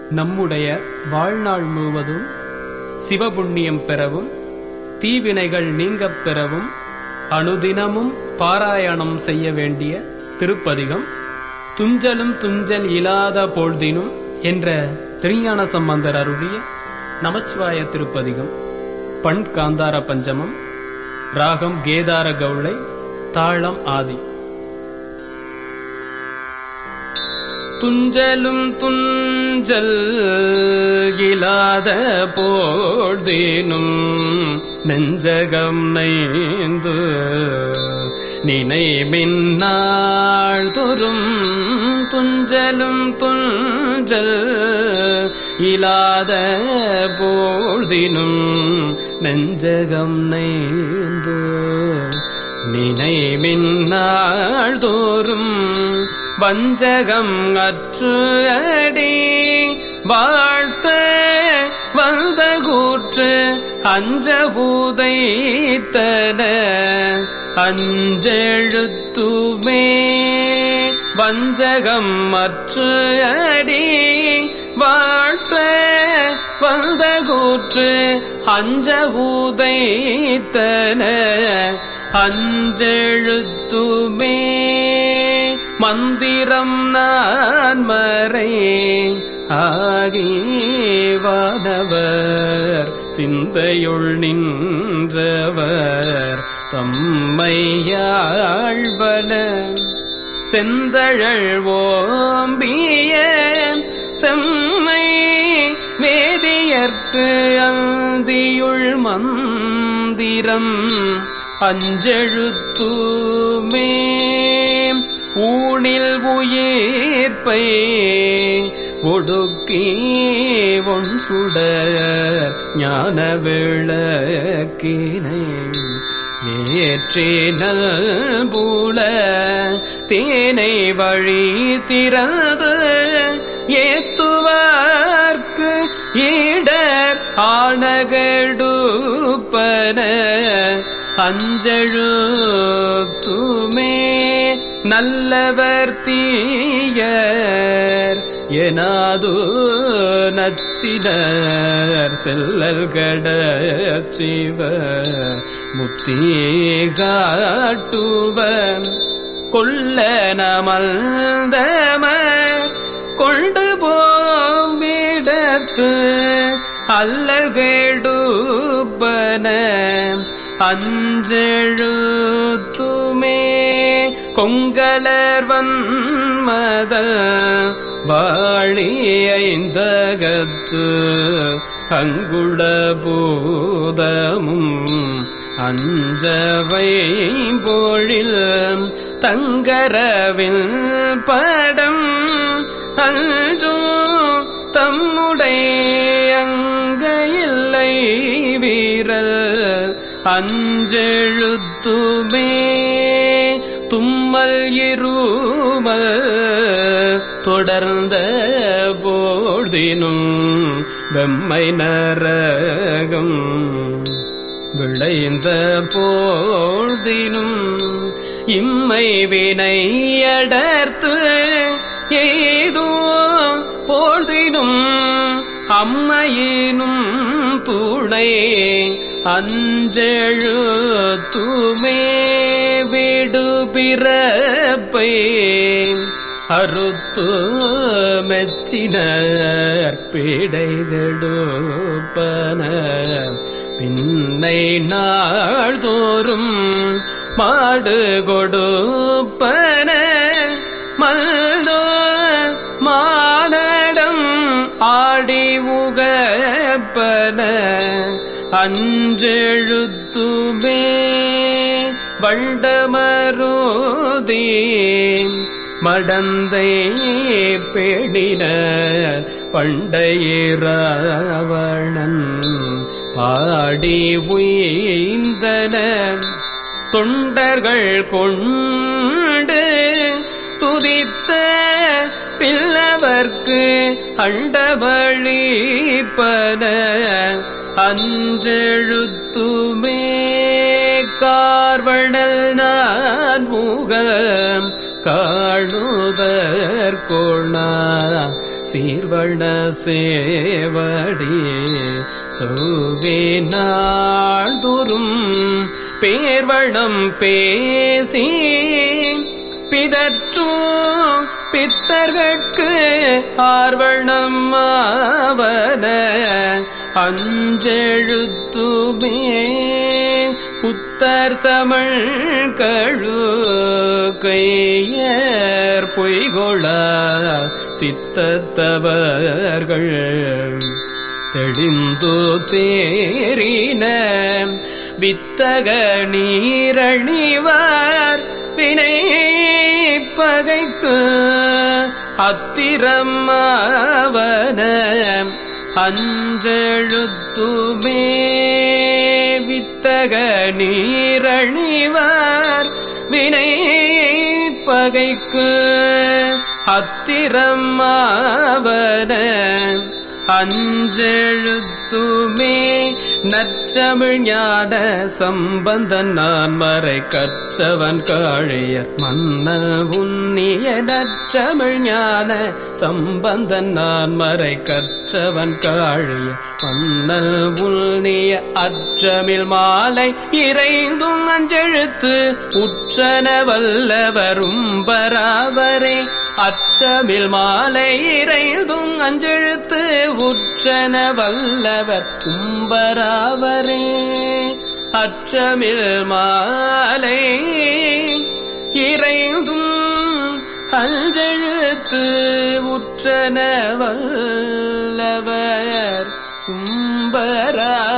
நம்முடைய வாழ்நாள் முழுவதும் சிவபுண்ணியம் பெறவும் தீவினைகள் நீங்கப் பெறவும் அனுதினமும் பாராயணம் செய்ய வேண்டிய திருப்பதிகம் துஞ்சலும் துஞ்சல் இலாத பொழுதினும் என்ற திருஞான சம்பந்தர் அருளிய நமச்சிவாய திருப்பதிகம் பண் காந்தார பஞ்சமம் ராகம் கேதார கவுளை தாளம் ஆதி துஞ்சலும் துஞ்சல் இலாத போழ்தேனும் நெஞ்சகம் நைந்து நினைமின்னாள் தொறும் துஞ்சலும் துஞ்சல் இலாத போழ்தினும் நெஞ்சகம் நைந்து நினைமின்னாள் தோறும் வஞ்சகம் அற்று அடி வாழ்த்த வந்த கூற்று அஞ்ச பூதைத்தன அஞ்செழுத்துமே வஞ்சகம் அற்று அடி வாழ்த்த வந்த கூற்று அஞ்ச பூதைத்தன அஞ்செழுத்துமே மந்திரம் நான் மறை ஆகிவானவர் சிந்தையுள் நின்றவர் தம்மையாழ்வன செந்தழல் ஓம்பிய செம்மை வேதியர்க்கு அந்தியுள் மந்திரம் அஞ்செழுத்துமே ஊனில் உயிர்ப்பை ஒடுக்கி ஒன் சுடர் ஞான விளக்கினை ஏற்றினல் பூல தேனை வழி திறந்து ஏத்துவார்க்கு ஈடர் ஆணகடுப்பன அஞ்செழுத்துமே நல்லவர் தீயர் எனாது நச்சினர் செல்லல் கட சிவ முத்தி காட்டுவ கொல்ல நமல்தம கொண்டு போம்பிடத்து அல்லல் கெடுப்பன அஞ்செழுத்துமே கொங்கலர் வன்மதல் வாழி ஐந்தகத்து அங்குள பூதமும் அஞ்சவை பொழில் தங்கரவில் படம் அஞ்சோ தம்முடைய அங்க இல்லை வீரல் அஞ்செழுத்துமே தும்மல் இருமல் தொடர்ந்த போழ்தினும் வெம்மை நரகம் விளைந்த போழ்தினும் இம்மை வினை அடர்த்து ஏதோ போழ்தினும் அம்மையினும் துணை அஞ்செழுத்துமே விடு பிறப்பை அறுத்து மெச்சினர் பிடைகடுப்பன பின்னை நாள்தோறும் மாடு கொடுப்பன மல்தோ மானடம் ஆடி உகப்பன அஞ்செழுத்துமே வண்டமருதே மடந்தை பேடின பண்டையிராவணன் பாடி உய்ந்தன தொண்டர்கள் கொண்டு துதித்த பில்லவர்க்கு அண்டபழிப்பன அஞ்செழுத்துமே கார்வணல் நான் முகம் காணுதற்கோணா சீர்வண்ண சேவடி சோவேனாழ்தோறும் பேர்வளம் பேசி பிதற்றும் பித்தர்கட்கு ஆர்வணம் ஆவன அஞ்செழுத்துமே புத்தர் சமள் கழு கையர் பொய்கொள சித்தத்தவர்கள் தெளிந்து தேறின வித்தக நீரணிவார் வினை பகைக்கு அத்திரமாவன அஞ்செழுத்துமே வித்தக நீரணிவார் வினை பகைக்கு அத்திரமாவன அஞ்செழுத்துமே நற்றமிழ் ஞான சம்பந்தன் நான் மறை கற்றவன் காழியர் மன்னல் உன்னிய நற்றமிழ் ஞான சம்பந்தன் நான் மறை கற்றவன் காழியர் மன்னல் உன்னிய அற்றமிழ் மாலை இறைந்தும் அஞ்செழுத்து உற்றன வல்லவரும் பராவரே அற்றமில் மாலை இறைந்தும் அஞ்செழுத்து உற்றன வல்லவர் உம்பராவரே அற்றமில் மாலை இறைந்தும் அஞ்செழுத்து உற்றன வல்லவர் உம்பராவரே